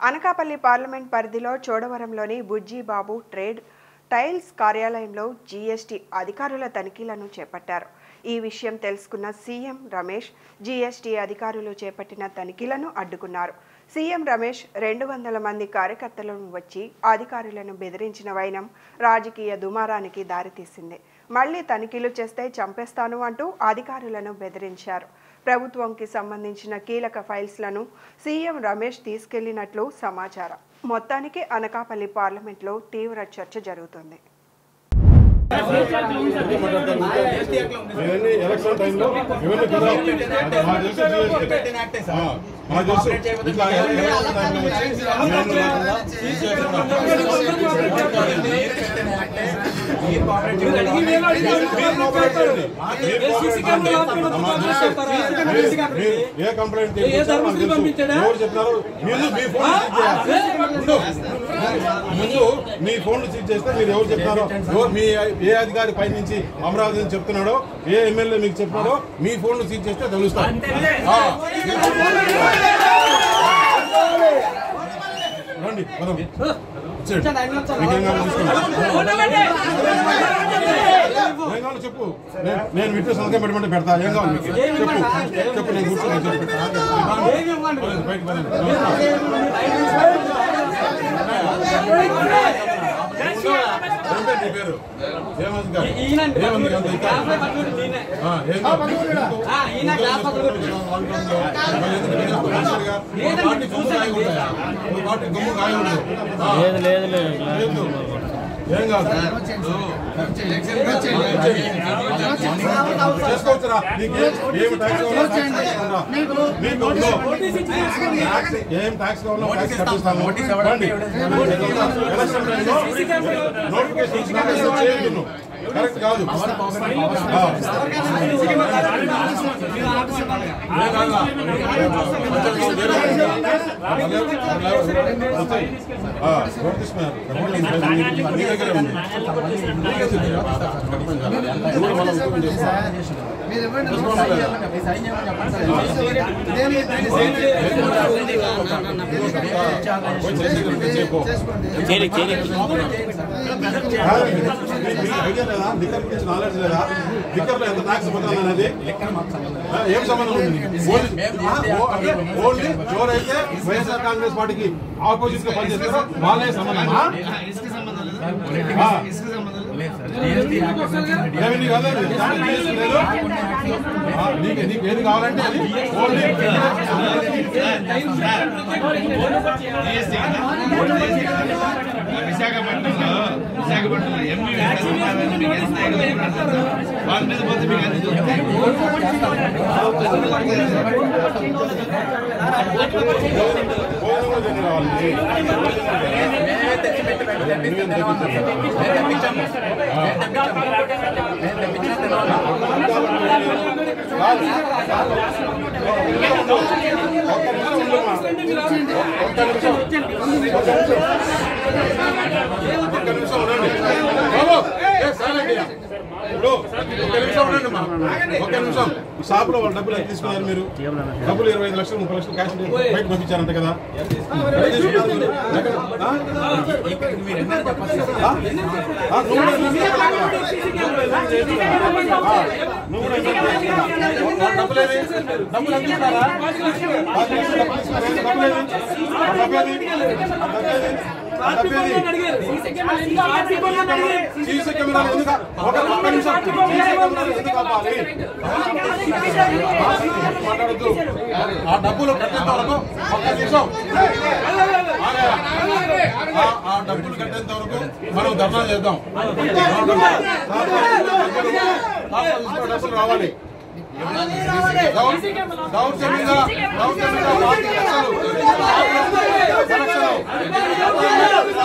Anakapalli parliament పరిధిలో చోడవరంలోని Bujjibabu trade tiles కార్యాలయంలో జీఎస్టీ అధికారుల తనిఖీలను చేపట్టారు ఈ విషయం తెలుసుకున్న సీఎం రమేష్ జీఎస్టీ అధికారులు చేపట్టిన తనిఖీలను అడ్డుకున్నారు సీఎం రమేష్ రెండు వందల మంది కార్యకర్తలను వచ్చి అధికారులను బెదిరించిన వైనం రాజకీయ దుమారానికి దారితీసింది మళ్లీ తనిఖీలు చేస్తే చంపేస్తాను అంటూ అధికారులను బెదిరించారు ప్రభుత్వంకి సంబంధించిన కీలక ఫైల్స్లను సీఎం రమేష్ తీసుకెళ్లినట్లు సమాచారం మొత్తానికి అనకాపల్లి పార్లమెంట్లో తీవ్ర చర్చ జరుగుతుంది ఇవన్నీ ఎలక్షన్ టైంలో ఇవన్నీ కదా మాకు తెలుసు GST. ఆ, మాకు తెలుసు ఇట్లా ఎలక్షన్ టైంలో వచ్చి ఇవన్నీ లేకుండా మీరు కోఆపరేట్ చేయండి. మీరు కోఆపరేట్ చేయండి. మాకు తెలుసు. మీరు- మీరు ఏ కంప్లైంట్ తీసుకొచ్చారో మాకు తెలుసు. ఎవరు చెప్పినారు మీరు మీ ఫోన్ సీజ్ చేయాలి. ఉండు. ముందు మీ ఫోన్లు సీజ్ చేస్తే మీరు ఎవరు చెప్పినారో ఎవరు మీ ఏ అధికారి పై నుంచి అమరావతి నుంచి చెప్తున్నాడో ఏ ఎమ్మెల్యే మీకు చెప్పినారో మీ ఫోన్లు సీజ్ చేస్తే తెలుస్తాం ఆ. రండి పదం. వచ్చేయండి. మీకేం కావాలో తీసుకోండి. ఏం కావాలో చెప్పు నేను- నేను విట్టు సంతకం పెట్టమంటే పెడతా ఏం కావాలి మీకు చెప్పు చెప్పు నేను కూర్చొని చెప్పు బయట పదండి. ఏం పేరు నీ పేరు? ఏమంది కాదు? ఏమంది కాదు? ఇంకా? ఆ, ఏం కాదు? ఒక పార్టీ గమ్ము కాయ ఉంటాయా? ఒక పార్టీ గమ్ము కాయ ఉండదు. ఆ, లేదు లేదు లేదు లేదు. ఏం కాదు చేసుకోవచ్చురా నీకు ఏ- ఏం ట్యాక్స్ కావాలో ట్యాక్స్ కట్టకుండా. నీకు ఉందో. ట్యాక్స్ ఏం ట్యాక్స్ కావాలో ట్యాక్స్ కట్టిస్తాను రండి. ఎలక్షన్ టైంలో నోటిఫికేషన్ ఇచ్చినాక ఏదో చేయొద్దు నువ్వు. కరెక్ట్ కాదు ఆ. ఏం కాదురా. ఆ, ఎవరు తీసుకున్నారు? నీ దగ్గరే ఉంది. నీకే తెలియదు. ఎవరు మనం ఉద్యోగం చేస్తున్నారు? పోయి చేసేది చేసుకో. చేరి చేరి కాదండి. మీకు మీకు ఐడియా లేదా లిక్కర్ గురించి నాలెడ్జ్ లేదా లిక్కర్లో ఎంత ట్యాక్స్ పడుతుంది అనేది ఆ, ఏం సంబంధం ఉంది నీకు? ఓన్లీ ఆ, ఓ- అంటే ఓన్లీ ఎవరైతే వైఎస్ఆర్ కాంగ్రెస్ పార్టీకి ఆపోజిట్ గా పనిచేస్తారో వాళ్ళే సంబంధమా ఆ. ఏమి నీకు అదే దానికి GST లేదు? ఆ, నీకు నీకు ఏది కావాలంటే అది ఓన్లీ విశాఖపట్నంలో విశాఖపట్నంలో ఎంపీ వెంకటేశ్వరరావు మీకు ఎంత ఎగరగొట్టారు? వాళ్ళ మీద పోతే మీకు అన్ని దొరుకుతాయి. భోజనం కూడా తిని రావాలి ఒక్క నిమిషం ఉండండి బాబు ఏ, silent గా. ఇప్పుడు ఒక్క నిమిషం ఉండండి మా ఒక్క నిమిషం ఈ షాపులో వాళ్ళ డబ్బులు ఎంత తీసుకున్నారు మీరు డబ్బులు ఇరవై ఐదు లక్షలు ముప్పై లక్షలు క్యాష్ బయట పంపించారంట కదా ఎక్కడ తీసుకున్నారు మీరు? ఎక్కడ? ఆ? ఆ? ఆ, నువ్వు కూడా తీసుకున్నావు కదా? ఆ, నువ్వు కూడా తీసుకున్నావు. వాళ్ళ డబ్బులేవి? డబ్బులు ఎంత ఇస్తున్నారా? పది లక్షలు డబ్బులు ఇస్తున్నారా? ఏంటి డబ్బులేవి? ఆ డబ్బేది? ఆ డబ్బేది? ఆ డబ్బేది? సీసీ కెమెరాలు ఎందుకు ఒక ఒక్క నిమిషం సీసీ కెమెరాలు ఎందుకు ఆపాలి మాట్లాడద్దు ఆ డబ్బులు కట్టేంత వరకు ఒక్క నిమిషం ఆగయ్య. ఆ- ఆ డబ్బులు కట్టేంత వరకు మనం ధర్నా చేద్దాం ఆ డబ్బులు- ఆ డబ్బులు డబ్బులు రావాలి దౌ- దౌర్జన్యంగా దౌర్జన్యంగా పార్టీ లక్షలు లక్షలు